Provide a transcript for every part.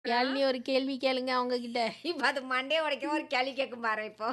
யாழினி ஒரு கேள்வி கேளுங்க அவங்க கிட்ட இப்ப அது மண்டே உடைக்க ஒரு கேள்வி கேட்கும் பாரு இப்போ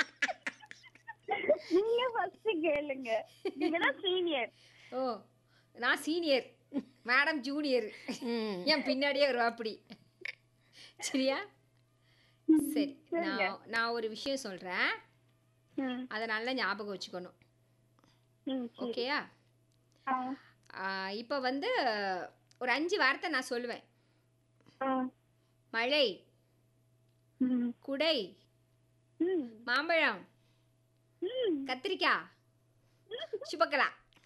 நீங்க ஃபர்ஸ்ட் கேளுங்க நீங்க தான் சீனியர் ஓ நான் சீனியர் மேடம் ஜூனியர் ம் என் பின்னாடியே வருவா அப்படி சரியா சரி நான் நான் ஒரு விஷயம் சொல்றேன் ம் அதை நல்லா ஞாபகம் வச்சுக்கணும் ம் சரி. ஓகேயா ஆ இப்போ வந்து ஒரு அஞ்சு வார்த்தை நான் சொல்லுவேன் ஆ மழை ம் குடை ம் மாம்பழம் ம் கத்திரிக்காய் சுபக்கலா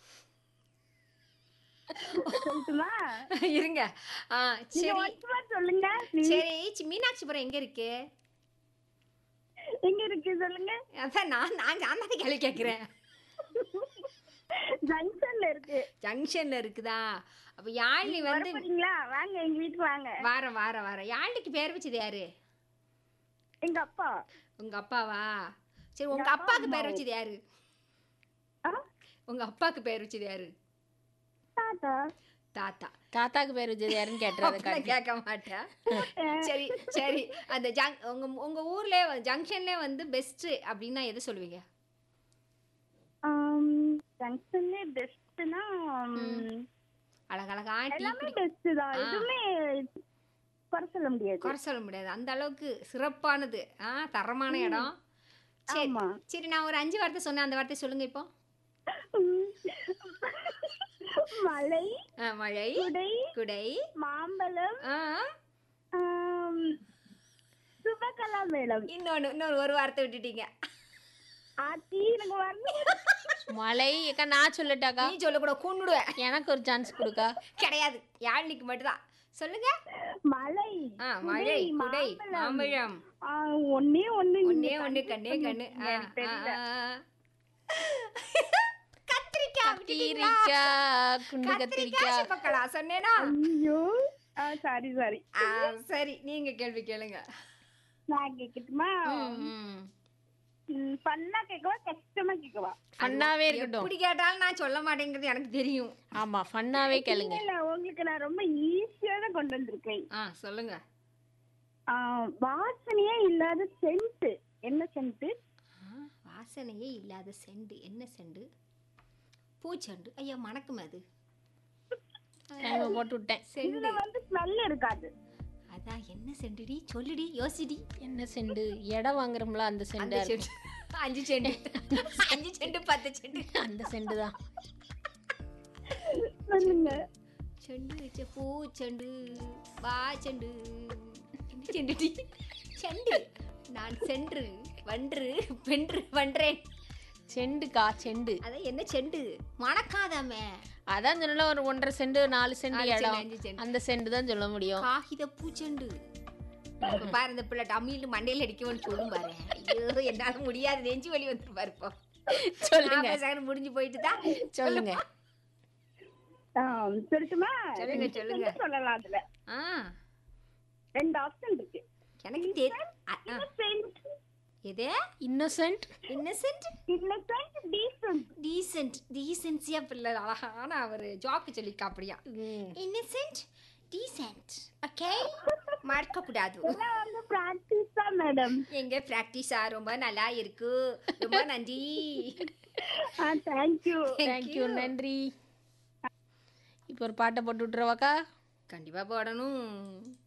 சொல்லட்டுமா இருங்க ஆ நீங்க சரி ஒன்றுமா சொல்லுங்க சரி சி- மீனாட்சிபுரம் எங்க இருக்கு எங்க இருக்கு சொல்லுங்க அதான் நான் நான் நான் தானே கேள்வி கேட்குறேன் ஜங்ஷன்ல இருக்கு ஜங்ஷன்ல இருக்குதா அப்ப யாழினி வர வந்து போறீங்களா வாங்க எங்க வீட்டுக்கு வாங்க வாரம் வாரம் வாரம் யாழினிக்கு பேர் வச்சது யாரு எங்க அப்பா உங்க அப்பாவா சரி உங்க எங்க அப்பா, அப்பாவுக்கு பேர் அம்மாவும். வச்சது யாரு ஆ உங்க அப்பாவுக்கு பேர் வச்சது யாரு தாத்தா தாத்தா தாத்தாக்கு பேர் வச்சது யாருன்னு கேட்டுறது அப்படிலாம் கேட்க மாட்டேன் சரி சரி அந்த ஜங் உங்க உங்க ஊர்ல ஜங்ஷன்ல வந்து பெஸ்ட் அப்படின்னா எதை சொல்லுவீங்க ஜங்ஷன்ல பெஸ்ட்னா அழகழகா டீ எல்லாமே குடி பெஸ்ட் தான் ஆ. எதுவுமே குறை சொல்ல முடியாது குறை சொல்ல முடியாது அந்த அளவுக்கு சிறப்பானது ஆ தரமான இடம் சரி ஆமா சரி நான் ஒரு அஞ்சு வார்த்தை சொன்னேன் அந்த வார்த்தை சொல்லுங்க இப்போ உம். மலை ஆ, மழை குடை குடை மாம்பழம் ஆ ஆம், சுபகலா மேளம் இன்னொன்னு இன்னொரு ஒரு வார்த்தை விட்டுட்டீங்க ஆத்தி எனக்கு வரணும் மலை ஏக்கா நான் சொல்லட்டாக்கா நீ சொல்லக்கூட கொண்டுடுவேன் எனக்கு ஒரு சான்ஸ் கொடுக்கா கிடையாது யாழ்னிக்கு மட்டும்தான் சொல்லுங்க மலை ஆ மழை குடை மாம்பழம். மாம்பழம் ஆ, ஒண்ணே ஒண்ணு ஒன்னே நீங்க ஒண்ணு confuse கண்ணே கண்ணு ஆ, எனக்கு தெரியல. ஆ, ஆ. கத்திரிக்காய் விட்டுட்டீங்களா? கத்திரிக்காய் குண்டு கத்திரிக்காய் கத்திரிக்காய் சிப்பக்கலா சொன்னேனா ஐயோ சாரி சாரி ஆ, சரி நீங்க கேள்வி கேளுங்க நான் கேட்கட்டுமா ம். பண்ணா கேட்கவா கஷ்டமா கேட்கவா ஃபன்னாவே இருக்கட்டும் எப்படி கேட்டாலும் நான் சொல்ல மாட்டேங்கிறது எனக்கு தெரியும் ஆமா ஃபன்னாவே கேளுங்க இல்ல உங்களுக்கு நான் ரொம்ப ஈஸியா தான் கொண்டு வந்திருக்கேன் ஆ சொல்லுங்க ஆ, வாசனையே இல்லாத சென்ட் என்ன சென்ட் ஆ, வாசனையே இல்லாத செண்டு என்ன செண்டு பூச்செண்டு ஐயா மணக்குமே அது டைமை போட்டு விட்டேன் செண்டு இதுல வந்து ஸ்மெல் இருக்காது அதான் என்ன செண்டுடி சொல்லுடி யோசிடி என்ன செண்டு இடம் வாங்குறோம்ல அந்த அந்த செண்டு செண்டு அஞ்சு செண்டு அஞ்சு செண்டு பத்து செண்டு அந்த செண்டு தான் சொல்லுங்க செண்டு வச்ச பூ செண்டு வா செண்டு என்ன செண்டுடி செண்டு நான் சென்று வன்று வென்று வன்றேன் செண்டுக்கா செண்டு அதான் என்ன செண்டு மணக்காதாமே அதான் சொன்னல ஒரு ஒன்றரை செண்டு நாலு செண்டு நாலு செண்டு, இடம் அஞ்சு செண்டு. அந்த செண்டு தான் சொல்ல முடியும் காகித பூச்செண்டு இப்ப பாரு இந்த பிள்ளை டம்மியில் மண்டையில் அடிக்கணும்னு சொல்லும் பாரு ஐயோ என்னால முடியாது நெஞ்சு வலி வந்துட்டு பாரு இப்போ சொல்லுங்க நாற்பது செகண்ட் முடிஞ்சு போயிட்டு தான் சொல்லுங்க ஆ, சொல்லட்டுமா சொல்லுங்க, ரெண்டு சொல்லுங்க. option சொல்லலாம் அதுல ஆ ரெண்டு ஆப்ஷன் இருக்கு எனக்கு தெரியும் innocent எது innocent innocent innocent decent decent டீசென்சியா பிள்ளை அழகான அவர் ஜாக்கு சொல்லிக்கா அப்படியா இன்னசென்ட் டீசென்ட் ஓகே மறக்க கூடாது எல்லாம் வந்து practice தான் மேடம் எங்க பிராக்டிஸா ரொம்ப நல்லா இருக்கு ரொம்ப நன்றி ஆ தேங்க்யூ தேங்க்யூ நன்றி இப்போ ஒரு பாட்டை போட்டு விட்டுருவாக்கா கண்டிப்பா போடணும்